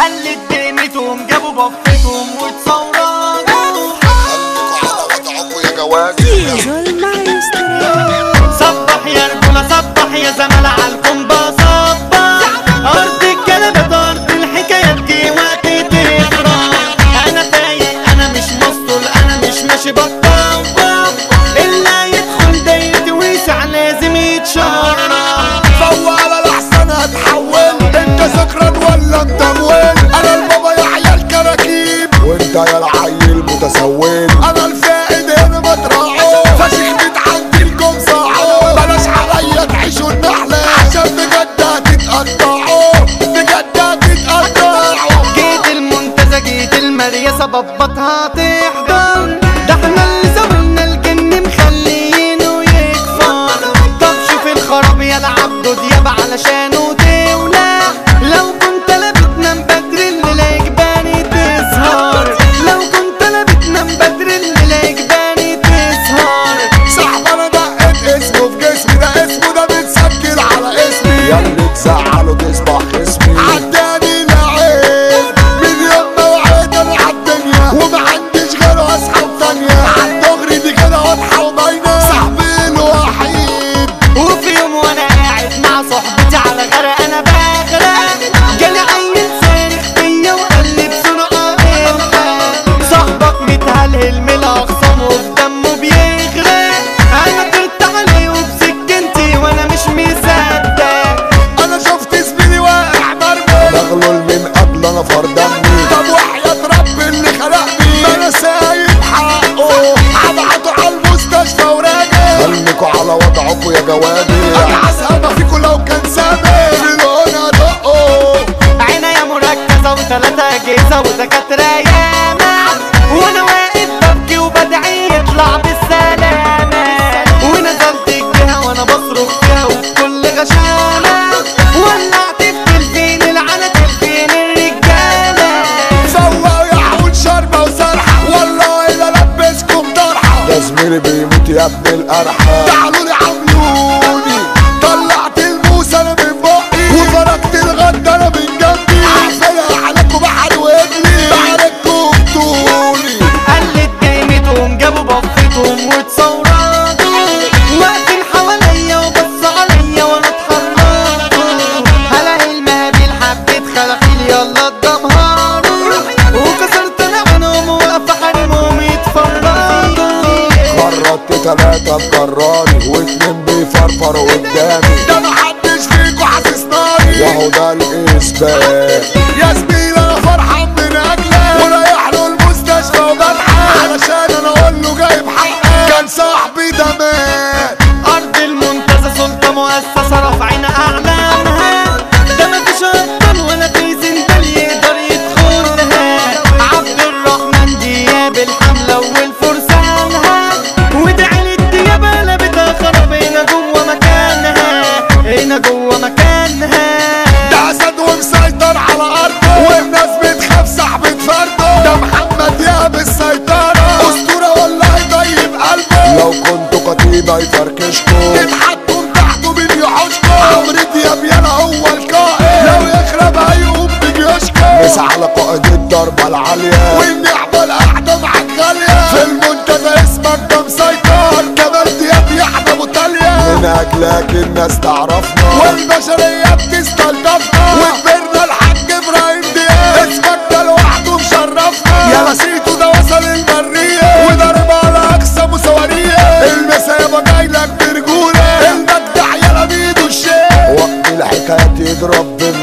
قلت ديمتهم جابوا بفتهم وتصوروا خليكوا على وضعكوا يا جوازي صبح يا رجولة صبح يا زمالة عالكومبا صبح أرض الكلبات أرض الحكايات دي وقت تفرح أنا فايق أنا مش مسطول أنا مش ماشي بطال اللي يدخل دايرتي ويسع لازم يتشرف فوق على الاحسن هتحول انت سكران ولا انت مويل انا البابا يا عيال كراكيب وانت يا العيل متسول انا الفائد هنا مطرحه فشيخ بيت عندي لكم صاحو بلاش عليا تعيشوا النحلة عشان بجد هتتقطعوا بجد هتتقطعوا جيت المنتزه جيت المريسة ببطها تحضر ده احنا اللي زولنا الجن مخليينه يكفر طب شوف الخراب يا العبد دياب علشانه تولع لو كنت لا بتنام بدري الليلة يجباني تسهر لو كنت لا بتنام بدري الليلة يجباني تسهر صاحب انا دقت اسمه في جسمي ده اسمه ده بتسجل على اسمي يا اللي تزعله تصبح اسمي عداني لعيب من يوم ما وعيت انا عالدنيا وما عنديش غير اصحاب تانية عالدغري دي كده واضحة وباينة صاحبي الوحيد وفي يوم وانا قاعد مع صحبتي على غرق انا بغرق جالي عيل صارخ فيا وقال لي بسرعه الحق صاحبك متهلهل من الاخصام وفي دمه بيغرق انا طرت عليه وبسكنتي وانا مش مصدق انا شفت زميلي واقع مرمي بغلل من قبل انا فار دمي طب وحياة رب اللي خلقني ما انا سايب حقه هبعته على المستشفى وراجع خليكوا على وضعكوا يا جوادي انا عسامة فيكوا لو كان سامي في الهنا دقه عناية مركزة وثلاثة أجهزة ودكاترة ياما وأنا واقف ببكي وبدعي يطلع بالسلامة ونزلت الجهة وأنا بصرخ فيها وبكل غشامة ولعت التلفين العنة تلفين الرجالة فوقوا يا حول شربة وسرحة والله لا لبسكم طرحة يا زميلي بيموت يا ابن القرحة تعالوا لي عملوني طلعت الموس انا من بقي وفرقت الغد انا من جنبي عافية عليكم بحر وابني بحركم طولي قلت جايمتهم جابوا بفتهم وتصوراتوا واقفين حواليا وبص عليا وانا اتحركوا هلاقي المهابيل حبيت خلاخيل يلا اتدمهروا وكسرت انا عنهم واقفة حريمهم يتفرجوا خرجت تلاتة بكراني واتنين بيفرفروا قدامي ده محدش فيكوا حاسس ناري وهو ده الاثبات يا زميلي انا فرحان من اجلك ورايح له المستشفى وبضحك علشان انا اقول له جايب حقك كان صاحبي ده مات ارض المنتزه سلطة مؤسسة رافعين اعلامها ده مفيش ابطال ولا في زندان يقدر يدخلها عبد الرحمن دياب الحملة والفرسانها ودعي للديابة لبتها خرب هنا جوه مكانها هنا جوه مكانها ده اسد ومسيطر على ارضه والناس بتخاف صاحبة فرده ده محمد ياب السيطرة اسطورة والله طيب قلبه لو كنتوا كتيبة يفركشكوا تتحطوا تحته مين يحوشكوا عمرو دياب يالا هو القائد لو يخرب هيقوم بجيوشكوا مس على قائد الضربة العالية والنعمة القاعدة معاك غالية في المنتزه اسمك ده مسيطر جمال دياب يحيى ابو تالية من اجلك الناس تعرفنا والبشرية بتستلطفنا وكبرنا الحاج ابراهيم دياب اسمك ده لوحده مشرفنا يا لسيتو ده وصل البرية وضرب على اقصى مساوية المسابة جايلك برجولة المجدع يا لبيد الشيخ وقت الحكايات يضرب